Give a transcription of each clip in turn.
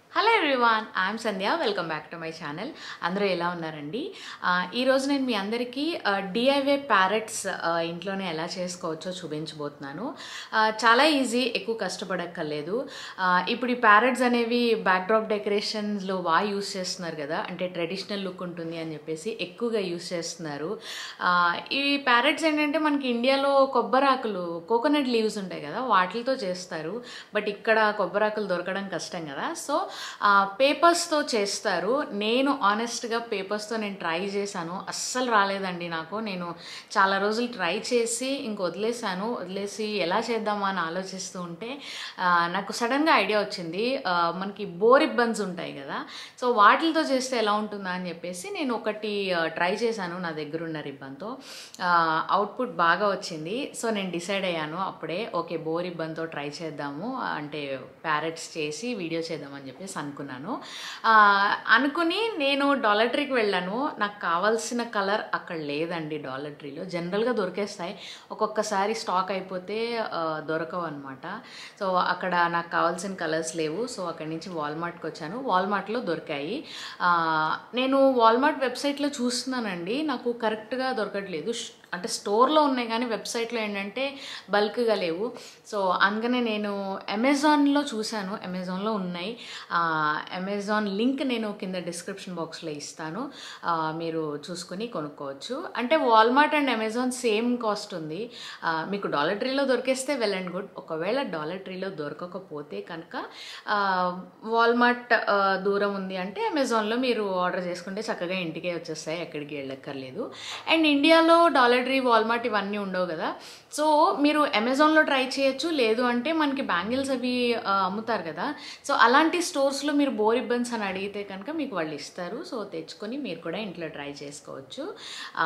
hello everyone I'm Sandhya welcome back to my channel అందరూ ఎలా ఉన్నారండి ఆ, ఈరోజు నేను మీ అందరికీ డిఐవే ప్యారెట్స్ ఇంట్లోనే ఎలా చేసుకోవచ్చో చూపించబోతున్నాను ఆ, చాలా ఈజీ ఎక్కువ కష్టపడక్కర్లేదు ఆ, ఇప్పుడు ఈ ప్యారెట్స్ అనేవి బ్యాక్డ్రాప్ డెకరేషన్స్లో బాగా యూస్ చేస్తున్నారు కదా అంటే ట్రెడిషనల్ లుక్ ఉంటుంది అని చెప్పేసి ఎక్కువగా యూస్ చేస్తున్నారు ఆ, ఈ ప్యారెట్స్ ఏంటంటే మనకి ఇండియాలో కొబ్బరాకులు కోకోనట్ లీవ్స్ ఉంటాయి కదా వాటితో చేస్తారు బట్ ఇక్కడ కొబ్బరాకులు దొరకడం కష్టం కదా సో పేపర్స్తో చేస్తారు నేను ఆనెస్ట్గా పేపర్స్తో నేను ట్రై చేశాను అస్సలు రాలేదండి నాకు నేను చాలా రోజులు ట్రై చేసి ఇంక వదిలేశాను వదిలేసి ఎలా చేద్దామా అని ఆలోచిస్తూ ఉంటే ఆ, నాకు సడన్గా ఐడియా వచ్చింది ఆ, మనకి బోర్ ఇబ్బంది ఉంటాయి కదా సో వాటితో చేస్తే ఎలా ఉంటుందా అని చెప్పేసి నేను ఒకటి ట్రై చేశాను నా దగ్గర ఉన్న రిబ్బన్తో అవుట్పుట్ బాగా వచ్చింది సో నేను డిసైడ్ అయ్యాను అప్పుడే ఓకే బోర్ ఇబ్బందితో ట్రై చేద్దాము అంటే ప్యారెట్స్ చేసి వీడియో చేద్దామని చెప్పేసి అనుకున్నాను ఆ, అనుకుని నేను డాలర్ ట్రీకి వెళ్ళాను నాకు కావాల్సిన కలర్ అక్కడ లేదండి డాలర్ ట్రీలో జనరల్గా దొరికేస్తాయి ఒక్కొక్కసారి స్టాక్ అయిపోతే ఆ, దొరకవు అనమాట సో అక్కడ నాకు కావాల్సిన కలర్స్ లేవు సో అక్కడి నుంచి వాల్మార్ట్కి వచ్చాను వాల్మార్ట్లో దొరికాయి ఆ, నేను వాల్మార్ట్ వెబ్సైట్లో చూస్తున్నానండి నాకు కరెక్ట్గా దొరకట్లేదు ష్- అంటే స్టోర్లో ఉన్నాయి కానీ వెబ్సైట్లో ఏంటంటే బల్క్గా లేవు సో అందుకనే నేను అమెజాన్లో చూశాను అమెజాన్లో ఉన్నాయి ఆ, అమెజాన్ లింక్ నేను కింద డిస్క్రిప్షన్ బాక్స్లో ఇస్తాను ఆ, మీరు చూసుకుని కొనుక్కోవచ్చు అంటే Walmart and Amazon same cost ఉంది ఆ, మీకు డాలర్ ట్రీలో దొరికేస్తే వెల్ అండ్ గుడ్ ఒకవేళ డాలర్ ట్రీలో దొరకకపోతే కనుక ఆ, వాల్మార్ట్ ఆ, దూరం ఉంది అంటే అమెజాన్లో మీరు ఆర్డర్ చేసుకుంటే చక్కగా ఇంటికే వచ్చేస్తాయి ఎక్కడికి వెళ్ళక్కర్లేదు అండ్ ఇండియాలో డాలర్ ట్రీ వాల్మార్ట్ ఇవన్నీ ఉండవు కదా సో మీరు అమెజాన్లో ట్రై చేయొచ్చు లేదు అంటే మనకి బ్యాంగిల్స్ అవి ఆ, అమ్ముతారు కదా సో అలాంటి స్టోర్స్లో మీరు బోర్ ఇబ్బన్స్ అని అడిగితే కనుక మీకు వాళ్ళు ఇస్తారు సో తెచ్చుకొని మీరు కూడా ఇంట్లో ట్రై చేసుకోవచ్చు ఆ,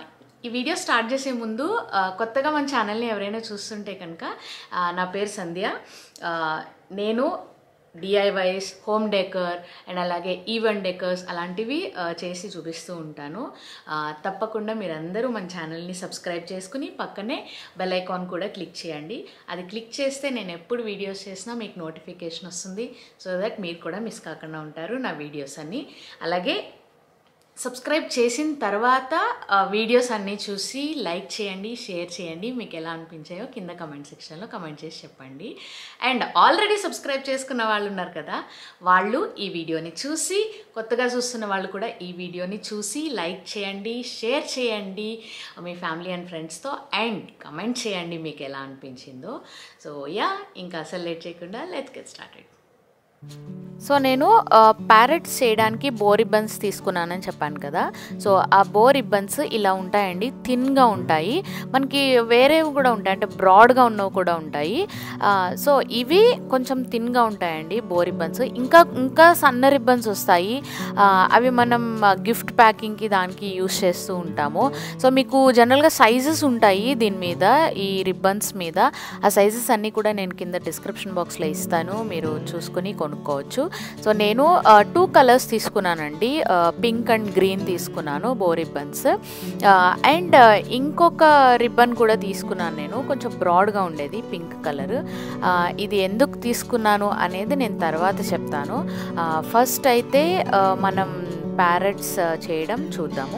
ఈ వీడియో స్టార్ట్ చేసే ముందు ఆ, కొత్తగా మన ఛానల్ని ఎవరైనా చూస్తుంటే కనుక ఆ, నా పేరు సంధ్య ఆ, నేను డిఐవైస్ హోమ్ డెకర్ అండ్ అలాగే ఈవెంట్ డెకర్స్ అలాంటివి ఆ, చేసి చూపిస్తూ ఉంటాను ఆ, తప్పకుండా మీరందరూ మన ఛానల్ని సబ్స్క్రైబ్ చేసుకుని పక్కనే బెల్ ఐకాన్ కూడా క్లిక్ చేయండి అది క్లిక్ చేస్తే నేను ఎప్పుడు వీడియోస్ చేసినా మీకు నోటిఫికేషన్ వస్తుంది సో దట్ మీరు కూడా మిస్ కాకుండా ఉంటారు నా వీడియోస్ అన్నీ అలాగే సబ్స్క్రైబ్ చేసిన తర్వాత ఆ, వీడియోస్ అన్నీ చూసి లైక్ చేయండి షేర్ చేయండి మీకు ఎలా అనిపించాయో కింద కమెంట్ సెక్షన్లో కమెంట్ చేసి చెప్పండి అండ్ ఆల్రెడీ సబ్స్క్రైబ్ చేసుకున్న వాళ్ళు ఉన్నారు కదా వాళ్ళు ఈ వీడియోని చూసి కొత్తగా చూస్తున్న వాళ్ళు కూడా ఈ వీడియోని చూసి లైక్ చేయండి షేర్ చేయండి మీ ఫ్యామిలీ అండ్ ఫ్రెండ్స్తో అండ్ కమెంట్ చేయండి మీకు ఎలా అనిపించిందో సో యా ఇంకా అసలు లేట్ చేయకుండా లెట్స్ గెట్ స్టార్టెడ్ సో నేను ప్యారెట్స్ చేయడానికి బోర్ రిబ్బన్స్ తీసుకున్నానని చెప్పాను కదా సో ఆ బోర్ రిబ్బన్స్ ఇలా ఉంటాయండి థిన్గా ఉంటాయి మనకి వేరేవి కూడా ఉంటాయి అంటే బ్రాడ్గా ఉన్నవి కూడా ఉంటాయి ఆ, సో ఇవి కొంచెం థిన్గా ఉంటాయండి బోర్ రిబ్బన్స్ ఇంకా ఇంకా సన్న రిబ్బన్స్ వస్తాయి ఆ, అవి మనం గిఫ్ట్ ప్యాకింగ్కి దానికి యూస్ చేస్తూ ఉంటాము సో మీకు జనరల్గా సైజెస్ ఉంటాయి దీని మీద ఈ రిబ్బన్స్ మీద ఆ సైజెస్ అన్నీ కూడా నేను కింద డిస్క్రిప్షన్ బాక్స్లో ఇస్తాను మీరు చూసుకొని కొనుక్కోవచ్చు సో నేను టూ కలర్స్ తీసుకున్నానండి పింక్ అండ్ గ్రీన్ తీసుకున్నాను బో రిబ్బన్స్ అండ్ ఇంకొక రిబ్బన్ కూడా తీసుకున్నాను నేను కొంచెం బ్రాడ్గా ఉండేది పింక్ కలర్ ఇది ఎందుకు తీసుకున్నాను అనేది నేను తర్వాత చెప్తాను ఫస్ట్ అయితే ఆ, మనం ప్యారెట్స్ చేయడం చూద్దాము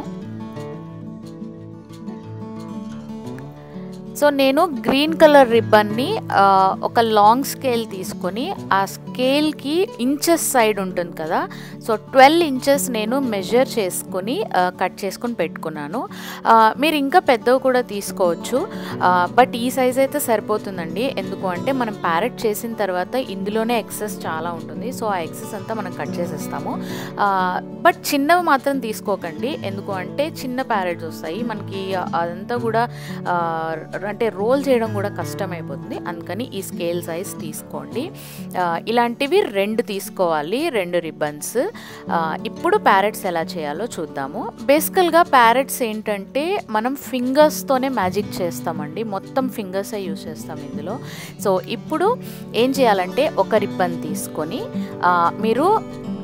సో నేను గ్రీన్ కలర్ రిబ్బన్ని ఆ, ఒక లాంగ్ స్కేల్ తీసుకొని ఆ స్కేల్కి ఇంచెస్ సైడ్ ఉంటుంది కదా సో ట్వెల్వ్ ఇంచెస్ నేను మెజర్ చేసుకొని ఆ, కట్ చేసుకొని పెట్టుకున్నాను ఆ, మీరు ఇంకా పెద్దవి కూడా తీసుకోవచ్చు ఆ, బట్ ఈ సైజ్ అయితే సరిపోతుందండి ఎందుకు అంటే మనం ప్యారెట్ చేసిన తర్వాత ఇందులోనే ఎక్సెస్ చాలా ఉంటుంది సో ఆ ఎక్సెస్ అంతా మనం కట్ చేసేస్తాము ఆ, బట్ చిన్నవి మాత్రం తీసుకోకండి ఎందుకు అంటే చిన్న ప్యారెట్స్ వస్తాయి మనకి అదంతా కూడా ఆ, అంటే రోల్ చేయడం కూడా కష్టమైపోతుంది అందుకని ఈ స్కేల్ సైజ్ తీసుకోండి ఆ, ఇలాంటివి రెండు తీసుకోవాలి రెండు రిబ్బన్స్ ఇప్పుడు ప్యారెట్స్ ఎలా చేయాలో చూద్దాము బేసికల్గా ప్యారెట్స్ ఏంటంటే మనం ఫింగర్స్తోనే మ్యాజిక్ చేస్తామండి మొత్తం ఫింగర్సే యూస్ చేస్తాం ఇందులో సో ఇప్పుడు ఏం చేయాలంటే ఒక రిబ్బన్ తీసుకొని ఆ, మీరు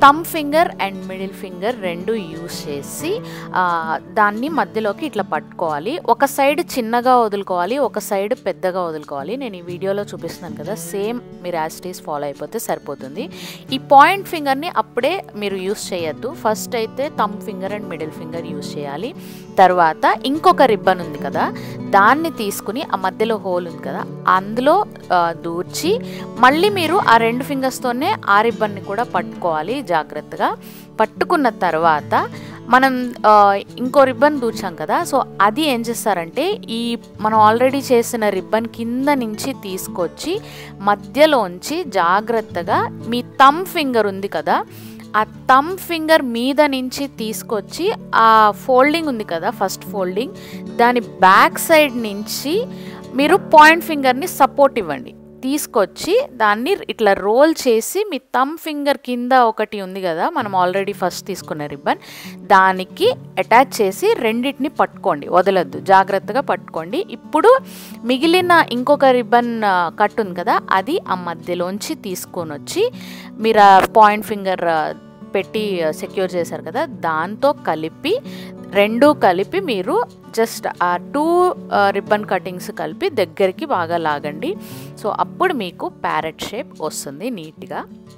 thumb finger and middle finger రెండు యూస్ చేసి ఆ, దాన్ని మధ్యలోకి ఇట్లా పట్టుకోవాలి ఒక సైడ్ చిన్నగా వదులుకోవాలి ఒక సైడ్ పెద్దగా వదులుకోవాలి నేను ఈ వీడియోలో చూపిస్తున్నాను కదా సేమ్ మీరు యాస్టీస్ ఫాలో అయిపోతే సరిపోతుంది ఈ పాయింట్ ఫింగర్ని అప్పుడే మీరు యూస్ చేయొద్దు ఫస్ట్ అయితే thumb finger and middle finger use చేయాలి తర్వాత ఇంకొక రిబ్బన్ ఉంది కదా దాన్ని తీసుకుని ఆ మధ్యలో హోల్ ఉంది కదా అందులో ఆ, దూర్చి మళ్ళీ మీరు ఆ రెండు ఫింగర్స్తోనే ఆ రిబ్బన్ని కూడా పట్టుకోవాలి జాగ్రత్తగా పట్టుకున్న తర్వాత మనం ఆ, ఇంకో రిబ్బన్ దూర్చాం కదా సో అది ఏం చేస్తారంటే ఈ మనం ఆల్రెడీ చేసిన రిబ్బన్ కింద నుంచి తీసుకొచ్చి మధ్యలోంచి జాగ్రత్తగా మీ థమ్ ఫింగర్ ఉంది కదా ఆ థమ్ ఫింగర్ మీద నుంచి తీసుకొచ్చి ఆ ఫోల్డింగ్ ఉంది కదా ఫస్ట్ ఫోల్డింగ్ దాని బ్యాక్ సైడ్ నుంచి మీరు పాయింట్ ఫింగర్ని సపోర్ట్ ఇవ్వండి తీసుకొచ్చి దాన్ని ఇట్లా రోల్ చేసి మీ థమ్ ఫింగర్ కింద ఒకటి ఉంది కదా మనం ఆల్రెడీ ఫస్ట్ తీసుకున్న రిబ్బన్ దానికి అటాచ్ చేసి రెండింటిని పట్టుకోండి వదలొద్దు జాగ్రత్తగా పట్టుకోండి ఇప్పుడు మిగిలిన ఇంకొక రిబ్బన్ ఆ, కట్ ఉంది కదా అది ఆ మధ్యలోంచి తీసుకొని వచ్చి మీరు ఆ పాయింట్ ఫింగర్ ఆ, పెట్టి సెక్యూర్ చేశారు కదా దాంతో కలిపి రెండు కలిపి మీరు జస్ట్ ఆ టూ రిబ్బన్ కటింగ్స్ కలిపి దగ్గరికి బాగా లాగండి సో అప్పుడు మీకు ప్యారెట్ షేప్ వస్తుంది నీట్గా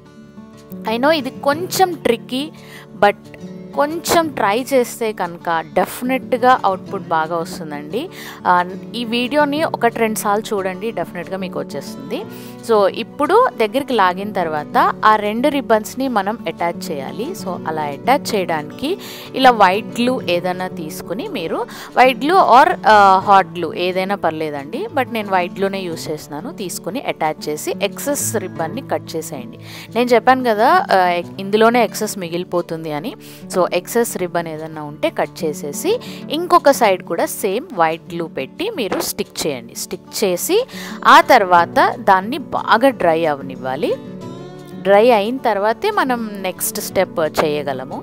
అయినో ఇది కొంచెం ట్రిక్కీ బట్ కొంచెం ట్రై చేస్తే కనుక డెఫినెట్గా అవుట్పుట్ బాగా వస్తుందండి ఆ, ఈ వీడియోని ఒకటి రెండు సార్లు చూడండి డెఫినెట్గా మీకు వచ్చేస్తుంది సో ఇప్పుడు దగ్గరికి లాగిన తర్వాత ఆ రెండు రిబ్బన్స్ని మనం అటాచ్ చేయాలి సో అలా అటాచ్ చేయడానికి ఇలా వైట్ గ్లూ ఏదైనా తీసుకుని మీరు white glue or hot glue ఏదైనా పర్లేదండి బట్ నేను వైట్ గ్లూనే యూస్ చేస్తున్నాను తీసుకుని అటాచ్ చేసి ఎక్సెస్ రిబ్బన్ని కట్ చేసేయండి నేను చెప్పాను కదా ఆ, ఇందులోనే ఎక్సెస్ మిగిలిపోతుంది అని సో ఎక్సెస్ రిబ్బన్ ఏదన్నా ఉంటే కట్ చేసేసి ఇంకొక సైడ్ కూడా సేమ్ వైట్ గ్లూ పెట్టి మీరు స్టిక్ చేయండి స్టిక్ చేసి ఆ తర్వాత దాన్ని బాగా డ్రై అవనివ్వాలి డ్రై అయిన తర్వాతే మనం నెక్స్ట్ స్టెప్ చేయగలము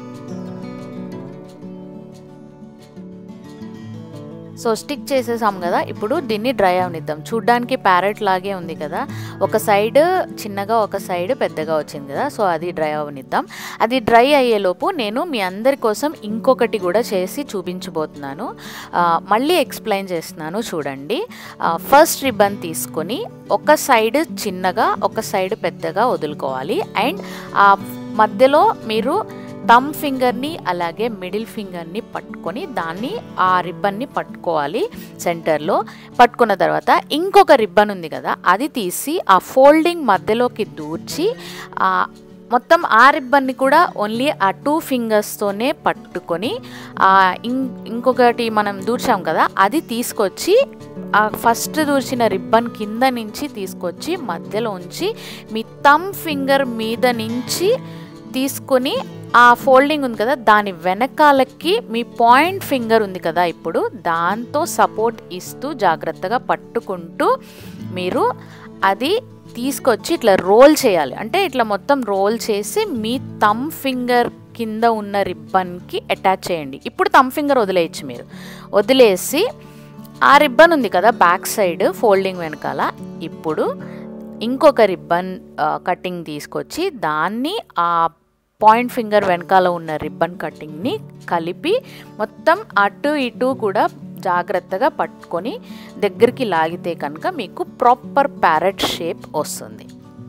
సో స్టిక్ చేసేసాం కదా ఇప్పుడు దీన్ని డ్రై అవనిద్దాం చూడ్డానికి ప్యారెట్ లాగే ఉంది కదా ఒక సైడ్ చిన్నగా ఒక సైడ్ పెద్దగా వచ్చింది కదా సో అది డ్రై అవనిద్దాం అది డ్రై అయ్యేలోపు నేను మీ అందరి కోసం ఇంకొకటి కూడా చేసి చూపించబోతున్నాను ఆ, మళ్ళీ ఎక్స్ప్లెయిన్ చేస్తున్నాను చూడండి ఫస్ట్ రిబ్బన్ తీసుకొని ఒక సైడ్ చిన్నగా ఒక సైడ్ పెద్దగా వదులుకోవాలి అండ్ ఆ మధ్యలో మీరు థమ్ ఫింగర్ని అలాగే మిడిల్ ఫింగర్ని పట్టుకొని దాన్ని ఆ రిబ్బన్ని పట్టుకోవాలి సెంటర్లో పట్టుకున్న తర్వాత ఇంకొక రిబ్బన్ ఉంది కదా అది తీసి ఆ ఫోల్డింగ్ మధ్యలోకి దూర్చి ఆ మొత్తం ఆ రిబ్బన్ని కూడా ఓన్లీ ఆ టూ ఫింగర్స్తోనే పట్టుకొని ఆ ఇం ఇంకొకటి మనం దూర్చాం కదా అది తీసుకొచ్చి ఆ ఫస్ట్ దూర్చిన రిబ్బన్ కింద నుంచి తీసుకొచ్చి మధ్యలో ఉంచి మీ థమ్ ఫింగర్ మీద నుంచి తీసుకొని ఆ ఫోల్డింగ్ ఉంది కదా దాని వెనకాలకి మీ పాయింట్ ఫింగర్ ఉంది కదా ఇప్పుడు దాంతో సపోర్ట్ ఇస్తూ జాగ్రత్తగా పట్టుకుంటూ మీరు అది తీసుకొచ్చి ఇట్లా రోల్ చేయాలి అంటే ఇట్లా మొత్తం రోల్ చేసి మీ థమ్ ఫింగర్ కింద ఉన్న రిబ్బన్కి అటాచ్ చేయండి ఇప్పుడు థమ్ ఫింగర్ వదిలేయచ్చు మీరు వదిలేసి ఆ రిబ్బన్ ఉంది కదా బ్యాక్ సైడ్ ఫోల్డింగ్ వెనకాల ఇప్పుడు ఇంకొక రిబ్బన్ కటింగ్ తీసుకొచ్చి దాన్ని ఆ పాయింట్ ఫింగర్ వెనకాల ఉన్న రిబ్బన్ కటింగ్ని కలిపి మొత్తం అటు ఇటు కూడా జాగ్రత్తగా పట్టుకొని దగ్గరికి లాగితే కనుక మీకు ప్రాపర్ ప్యారెట్ షేప్ వస్తుంది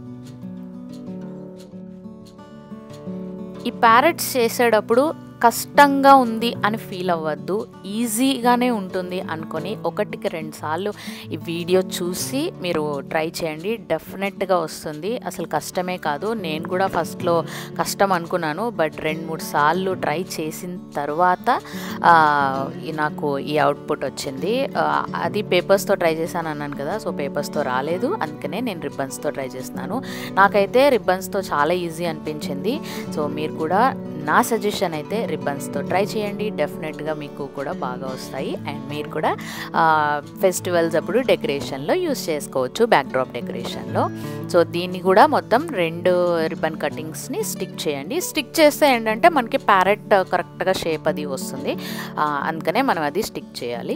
ఈ ప్యారెట్స్ చేసేటప్పుడు కష్టంగా ఉంది అని ఫీల్ అవ్వద్దు ఈజీగానే ఉంటుంది అనుకొని ఒకటికి రెండు సార్లు ఈ వీడియో చూసి మీరు ట్రై చేయండి డెఫినెట్గా వస్తుంది అసలు కష్టమే కాదు నేను కూడా ఫస్ట్లో కష్టం అనుకున్నాను బట్ రెండు మూడు సార్లు ట్రై చేసిన తర్వాత ఆ, ఈ నాకు ఈ అవుట్పుట్ వచ్చింది ఆ, అది పేపర్స్తో ట్రై చేశాను అన్నాను కదా సో పేపర్స్తో రాలేదు అందుకనే నేను రిబ్బన్స్తో ట్రై చేస్తున్నాను నాకైతే రిబ్బన్స్తో చాలా ఈజీ అనిపించింది సో మీరు కూడా నా సజెషన్ అయితే రిబ్బన్స్తో ట్రై చేయండి డెఫినెట్గా మీకు కూడా బాగా వస్తాయి అండ్ మీరు కూడా ఫెస్టివల్స్ అప్పుడు డెకరేషన్లో యూస్ చేసుకోవచ్చు బ్యాక్డ్రాప్ డెకరేషన్లో సో దీన్ని కూడా మొత్తం రెండు రిబ్బన్ కటింగ్స్ని స్టిక్ చేయండి స్టిక్ చేస్తే ఏంటంటే మనకి ప్యారెట్ కరెక్ట్గా షేప్ అది వస్తుంది ఆ, అందుకనే మనం అది స్టిక్ చేయాలి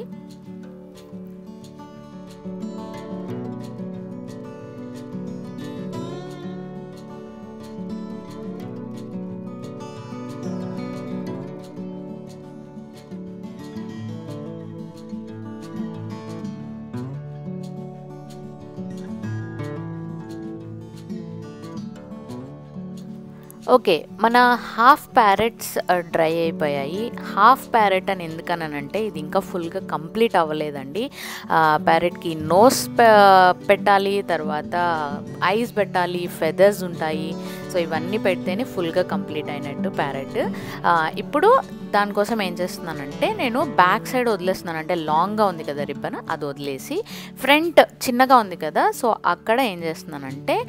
ఓకే మన హాఫ్ ప్యారెట్స్ డ్రై అయిపోయాయి హాఫ్ ప్యారెట్ అని ఎందుకనంటే ఇది ఇంకా ఫుల్గా కంప్లీట్ అవ్వలేదండి ప్యారెట్కి నోస్ పెట్టాలి తర్వాత ఐస్ పెట్టాలి ఫెదర్స్ ఉంటాయి సో ఇవన్నీ పెడితేనే ఫుల్గా కంప్లీట్ అయినట్టు ప్యారెట్ ఇప్పుడు దానికోసం ఏం చేస్తున్నానంటే నేను బ్యాక్ సైడ్ వదిలేస్తున్నాను అంటే లాంగ్గా ఉంది కదా రిబ్బన్ అది వదిలేసి ఫ్రంట్ చిన్నగా ఉంది కదా సో అక్కడ ఏం చేస్తున్నానంటే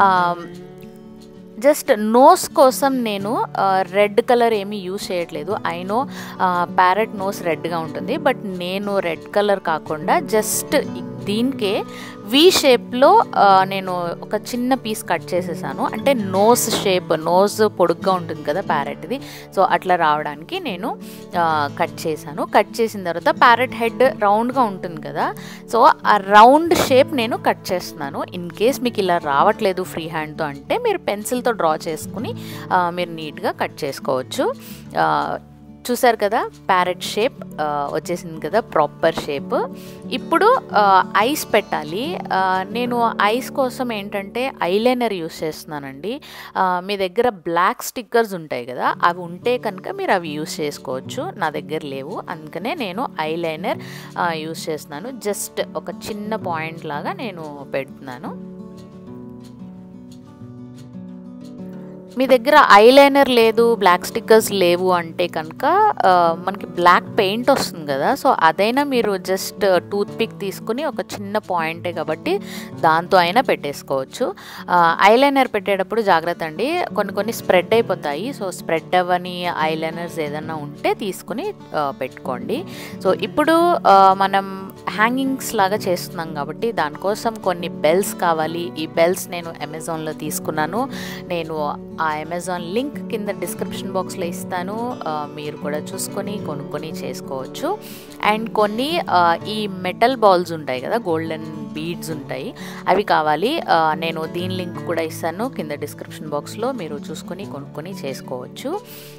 జస్ట్ నోస్ కోసం నేను రెడ్ కలర్ ఏమీ యూస్ చేయట్లేదు ఐ నో ప్యారెట్ నోస్ రెడ్గా ఉంటుంది బట్ నేను రెడ్ కలర్ కాకుండా జస్ట్ దీనికే వి షేప్లో నేను ఒక చిన్న పీస్ కట్ చేసేసాను అంటే నోస్ షేప్ నోస్ పొడుగ్గా ఉంటుంది కదా ప్యారెట్ది సో అట్లా రావడానికి నేను కట్ చేశాను కట్ చేసిన తర్వాత ప్యారెట్ హెడ్ రౌండ్గా ఉంటుంది కదా సో ఆ రౌండ్ షేప్ నేను కట్ చేస్తున్నాను ఇన్ కేస్ మీకు ఇలా రావట్లేదు ఫ్రీ హ్యాండ్తో అంటే మీరు పెన్సిల్తో డ్రా చేసుకుని మీరు నీట్గా కట్ చేసుకోవచ్చు చూసారు కదా ప్యారెట్ షేప్ వచ్చేసింది కదా ప్రాపర్ షేప్ ఇప్పుడు ఐస్ పెట్టాలి నేను ఐస్ కోసం ఏంటంటే ఐలైనర్ యూస్ చేస్తున్నానండి మీ దగ్గర బ్లాక్ స్టిక్కర్స్ ఉంటాయి కదా అవి ఉంటే కనుక మీరు అవి యూస్ చేసుకోవచ్చు నా దగ్గర లేవు అందుకనే నేను ఐలైనర్ యూస్ చేస్తున్నాను జస్ట్ ఒక చిన్న పాయింట్ లాగా నేను పెడుతున్నాను మీ దగ్గర ఐలైనర్ లేదు బ్లాక్ స్టిక్కర్స్ లేవు అంటే కనుక మనకి బ్లాక్ పెయింట్ వస్తుంది కదా సో అదైనా మీరు జస్ట్ టూత్ పిక్ తీసుకుని ఒక చిన్న పాయింటే కాబట్టి దాంతో అయినా పెట్టేసుకోవచ్చు ఐలైనర్ పెట్టేటప్పుడు జాగ్రత్త అండి కొన్ని కొన్ని స్ప్రెడ్ అయిపోతాయి సో స్ప్రెడ్ అవ్వని ఐలైనర్స్ ఏదన్నా ఉంటే తీసుకుని పెట్టుకోండి సో ఇప్పుడు మనం హ్యాంగింగ్స్ లాగా చేస్తున్నాం కాబట్టి దానికోసం కొన్ని బెల్స్ కావాలి ఈ బెల్స్ నేను అమెజాన్లో తీసుకున్నాను నేను ఆ అమెజాన్ లింక్ కింద డిస్క్రిప్షన్ బాక్స్లో ఇస్తాను మీరు కూడా చూసుకొని కొనుక్కొని చేసుకోవచ్చు అండ్ కొన్ని ఈ మెటల్ బాల్స్ ఉంటాయి కదా గోల్డెన్ బీడ్స్ ఉంటాయి అవి కావాలి నేను దీని లింక్ కూడా ఇస్తాను కింద డిస్క్రిప్షన్ బాక్స్లో మీరు చూసుకొని కొనుక్కొని చేసుకోవచ్చు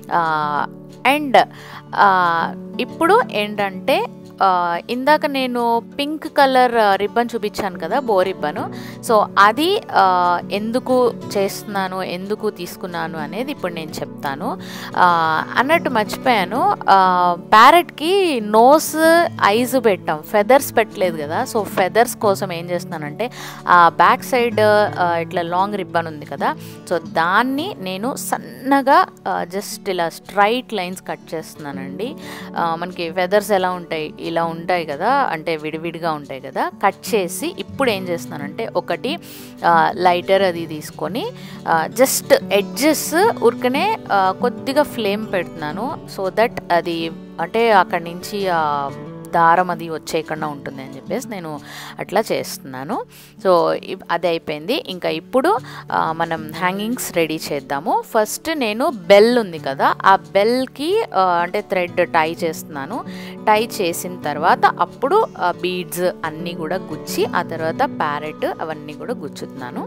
అండ్ ఇప్పుడు ఏంటంటే ఇందాక నేను పింక్ కలర్ రిబ్బన్ చూపించాను కదా బో రిబ్బన్ సో అది ఎందుకు చేస్తున్నాను ఎందుకు తీసుకున్నాను అనేది ఇప్పుడు నేను చెప్తాను అన్నట్టు మర్చిపోయాను ప్యారెట్కి నోస్ ఐజ్ పెట్టాం ఫెదర్స్ పెట్టలేదు కదా సో ఫెదర్స్ కోసం ఏం చేస్తున్నానంటే బ్యాక్ సైడ్ ఇట్లా లాంగ్ రిబ్బన్ ఉంది కదా సో దాన్ని నేను సన్నగా జస్ట్ ఇలా స్ట్రైట్ లైన్స్ కట్ చేస్తున్నానండి మనకి ఫెదర్స్ ఎలా ఉంటాయి ఇలా ఉంటాయి కదా అంటే విడివిడిగా ఉంటాయి కదా కట్ చేసి ఇప్పుడు ఏం చేస్తున్నానంటే ఒకటి లైటర్ అది తీసుకొని జస్ట్ ఎడ్జెస్ ఉరికనే కొద్దిగా ఫ్లేమ్ పెడుతున్నాను సో దట్ అది అంటే అక్కడి నుంచి దారం అది వచ్చేయకుండా ఉంటుంది అని చెప్పేసి నేను అట్లా చేస్తున్నాను సో అది అయిపోయింది ఇంకా ఇప్పుడు మనం హ్యాంగింగ్స్ రెడీ చేద్దాము ఫస్ట్ నేను బెల్ ఉంది కదా ఆ బెల్కి అంటే థ్రెడ్ టై చేస్తున్నాను టై చేసిన తర్వాత అప్పుడు బీడ్స్ అన్నీ కూడా గుచ్చి ఆ తర్వాత ప్యారెట్ అవన్నీ కూడా గుచ్చుతున్నాను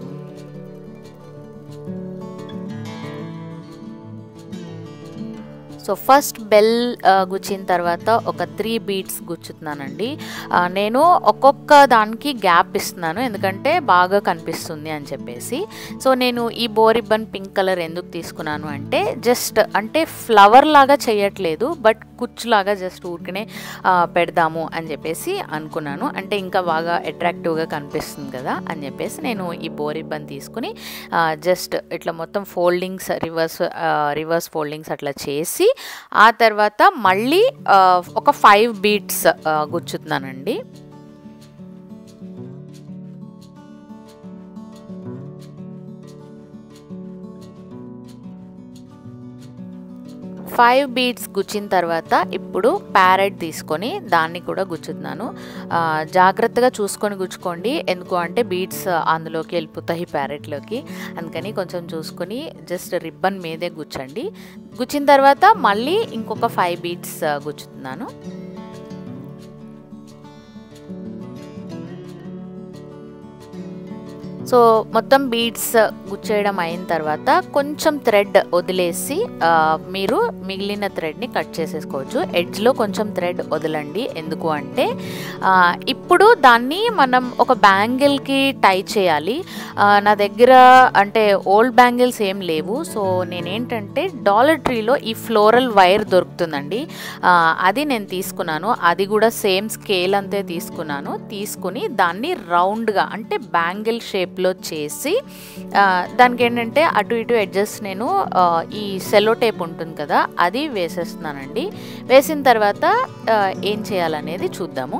సో ఫస్ట్ బెల్ గుచ్చిన తర్వాత ఒక త్రీ బీట్స్ గుచ్చుతున్నానండి నేను ఒక్కొక్క దానికి గ్యాప్ ఇస్తున్నాను ఎందుకంటే బాగా కనిపిస్తుంది అని చెప్పేసి సో నేను ఈ బోరిబ్బన్ పింక్ కలర్ ఎందుకు తీసుకున్నాను అంటే జస్ట్ అంటే ఫ్లవర్ లాగా చేయట్లేదు బట్ కుచ్చులాగా జస్ట్ ఊరికనే పెడదాము అని చెప్పేసి అనుకున్నాను అంటే ఇంకా బాగా అట్రాక్టివ్గా కనిపిస్తుంది కదా అని చెప్పేసి నేను ఈ బోరిబ్బన్ తీసుకుని జస్ట్ ఇట్లా మొత్తం ఫోల్డింగ్స్ రివర్స్ రివర్స్ ఫోల్డింగ్స్ అట్లా చేసి ఆ తర్వాత మళ్ళీ ఒక ఫైవ్ బీట్స్ గుచ్చుతున్నానండి ఫైవ్ బీడ్స్ గుచ్చిన తర్వాత ఇప్పుడు ప్యారెట్ తీసుకొని దాన్ని కూడా గుచ్చుతున్నాను జాగ్రత్తగా చూసుకొని గుచ్చుకోండి ఎందుకు అంటే బీడ్స్ అందులోకి వెళ్ళిపోతాయి ప్యారెట్లోకి అందుకని కొంచెం చూసుకొని జస్ట్ రిబ్బన్ మీదే గుచ్చండి గుచ్చిన తర్వాత మళ్ళీ ఇంకొక ఫైవ్ బీడ్స్ గుచ్చుతున్నాను సో మొత్తం బీడ్స్ గుచ్చేయడం అయిన తర్వాత కొంచెం థ్రెడ్ వదిలేసి ఆ, మీరు మిగిలిన థ్రెడ్ని కట్ చేసేసుకోవచ్చు ఎడ్జ్లో కొంచెం థ్రెడ్ వదలండి ఎందుకు అంటే ఆ, ఇప్పుడు దాన్ని మనం ఒక బ్యాంగిల్కి టై చేయాలి ఆ, నా దగ్గర అంటే ఓల్డ్ బ్యాంగిల్స్ ఏం లేవు సో నేనేంటంటే డాలర్ ట్రీలో ఈ ఫ్లోరల్ వైర్ దొరుకుతుందండి ఆ, అది నేను తీసుకున్నాను అది కూడా సేమ్ స్కేల్ అంతే తీసుకున్నాను తీసుకుని దాన్ని రౌండ్గా అంటే బ్యాంగిల్ షేప్లో చేసి ఆ, దానికి ఏంటంటే అటు ఇటు అడ్జస్ట్ నేను ఆ, ఈ సెలో టేప్ ఉంటుంది కదా అది వేసేస్తున్నానండి వేసిన తర్వాత ఆ, ఏం చేయాలనేది చూద్దాము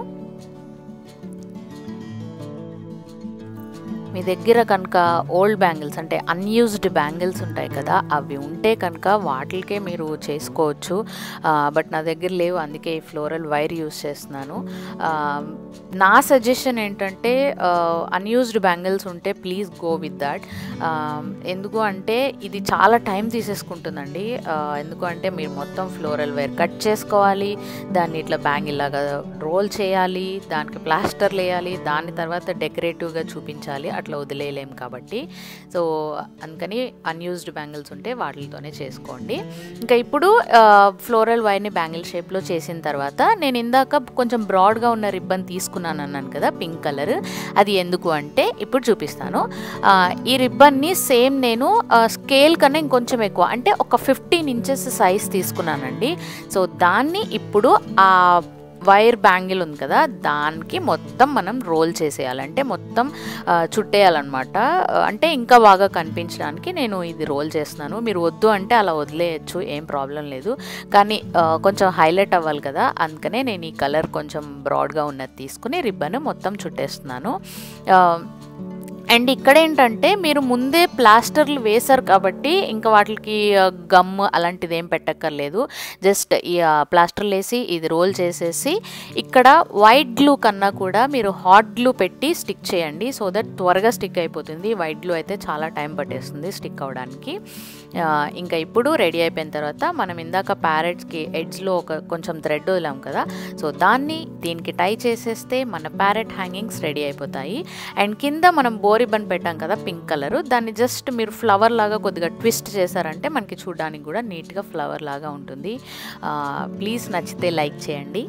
మీ దగ్గర కనుక ఓల్డ్ బ్యాంగిల్స్ అంటే అన్యూజ్డ్ బ్యాంగిల్స్ ఉంటాయి కదా అవి ఉంటే కనుక వాటికే మీరు చేసుకోవచ్చు బట్ నా దగ్గర లేవు అందుకే ఈ ఫ్లోరల్ వైర్ యూస్ చేస్తున్నాను ఆ, నా సజెషన్ ఏంటంటే అన్యూజ్డ్ బ్యాంగిల్స్ ఉంటే ప్లీజ్ గో విత్ దాట్ ఎందుకు అంటే ఇది చాలా టైం తీసేసుకుంటుందండి ఆ, ఎందుకు అంటే మీరు మొత్తం ఫ్లోరల్ వైర్ కట్ చేసుకోవాలి దాన్ని ఇట్లా బ్యాంగిల్ లాగా రోల్ చేయాలి దానికి ప్లాస్టర్ వేయాలి దాని తర్వాత డెకరేటివ్గా చూపించాలి అట్లా వదిలేయలేం కాబట్టి సో అందుకని అన్యూజ్డ్ బ్యాంగిల్స్ ఉంటే వాటితోనే చేసుకోండి ఇంకా ఇప్పుడు ఫ్లోరల్ వైర్ని బ్యాంగిల్ షేప్లో చేసిన తర్వాత నేను ఇందాక కొంచెం బ్రాడ్గా ఉన్న రిబ్బన్ తీసుకున్నాను అన్నాను కదా పింక్ కలర్ అది ఎందుకు అంటే ఇప్పుడు చూపిస్తాను ఆ, ఈ రిబ్బన్ని సేమ్ నేను స్కేల్ కన్నా ఇంకొంచెం ఎక్కువ అంటే ఒక ఫిఫ్టీన్ ఇంచెస్ సైజ్ తీసుకున్నానండి సో దాన్ని ఇప్పుడు ఆ వైర్ బ్యాంగిల్ ఉంది కదా దానికి మొత్తం మనం రోల్ చేసేయాలంటే మొత్తం ఆ, చుట్టేయాలన్నమాట ఆ, అంటే ఇంకా బాగా కనిపించడానికి నేను ఇది రోల్ చేస్తున్నాను మీరు వద్దు అంటే అలా వదిలేయచ్చు ఏం ప్రాబ్లం లేదు కానీ ఆ, కొంచెం హైలైట్ అవ్వాలి కదా అందుకనే నేను ఈ కలర్ కొంచెం బ్రాడ్గా ఉన్నది తీసుకుని రిబ్బన్ మొత్తం చుట్టేస్తున్నాను ఆ, అండ్ ఇక్కడ ఏంటంటే మీరు ముందే ప్లాస్టర్లు వేశారు కాబట్టి ఇంకా వాటికి గమ్ అలాంటిది ఏం పెట్టక్కర్లేదు జస్ట్ ఈ ఆ, ప్లాస్టర్లు వేసి ఇది రోల్ చేసేసి ఇక్కడ వైట్ గ్లూ కన్నా కూడా మీరు హాట్ గ్లూ పెట్టి స్టిక్ చేయండి సో దట్ త్వరగా స్టిక్ అయిపోతుంది వైట్ గ్లూ అయితే చాలా టైం పట్టేస్తుంది స్టిక్ అవ్వడానికి ఆ, ఇంకా ఇప్పుడు రెడీ అయిపోయిన తర్వాత మనం ఇందాక ప్యారెట్స్కి ఎడ్జ్లో ఒక కొంచెం థ్రెడ్ వదిలాం కదా సో దాన్ని దీనికి టై చేసేస్తే మన ప్యారెట్ హ్యాంగింగ్స్ రెడీ అయిపోతాయి అండ్ కింద మనం బోరిబన్ పెట్టాం కదా పింక్ కలర్ దాన్ని జస్ట్ మీరు ఫ్లవర్ లాగా కొద్దిగా ట్విస్ట్ చేశారంటే మనకి చూడడానికి కూడా నీట్గా ఫ్లవర్ లాగా ఉంటుంది ప్లీజ్ నచ్చితే లైక్ చేయండి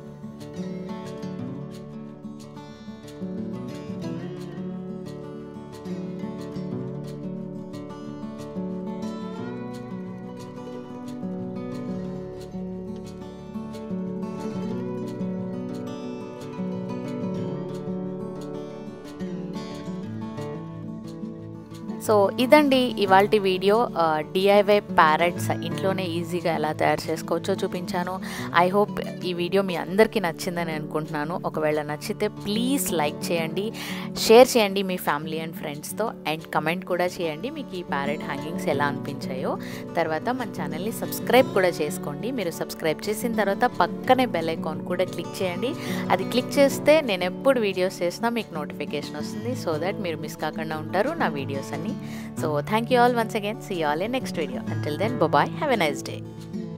సో ఇదండి ఇవాళ వీడియో డిఐవై ప్యారెట్స్ ఇంట్లోనే ఈజీగా ఎలా తయారు చేసుకోవచ్చో చూపించాను ఐ హోప్ ఈ వీడియో మీ అందరికీ నచ్చిందని అనుకుంటున్నాను ఒకవేళ నచ్చితే ప్లీజ్ లైక్ చేయండి షేర్ చేయండి మీ ఫ్యామిలీ అండ్ ఫ్రెండ్స్తో అండ్ కమెంట్ కూడా చేయండి మీకు ఈ ప్యారెట్ హ్యాంగింగ్స్ ఎలా అనిపించాయో తర్వాత మన ఛానల్ని సబ్స్క్రైబ్ కూడా చేసుకోండి మీరు సబ్స్క్రైబ్ చేసిన తర్వాత పక్కనే బెల్ ఐకాన్ కూడా క్లిక్ చేయండి అది క్లిక్ చేస్తే నేను ఎప్పుడు వీడియోస్ చేసినా మీకు నోటిఫికేషన్ వస్తుంది సో దట్ మీరు మిస్ కాకుండా ఉంటారు నా వీడియోస్ అన్ని so thank you all once again see all in next video until then bye have a nice day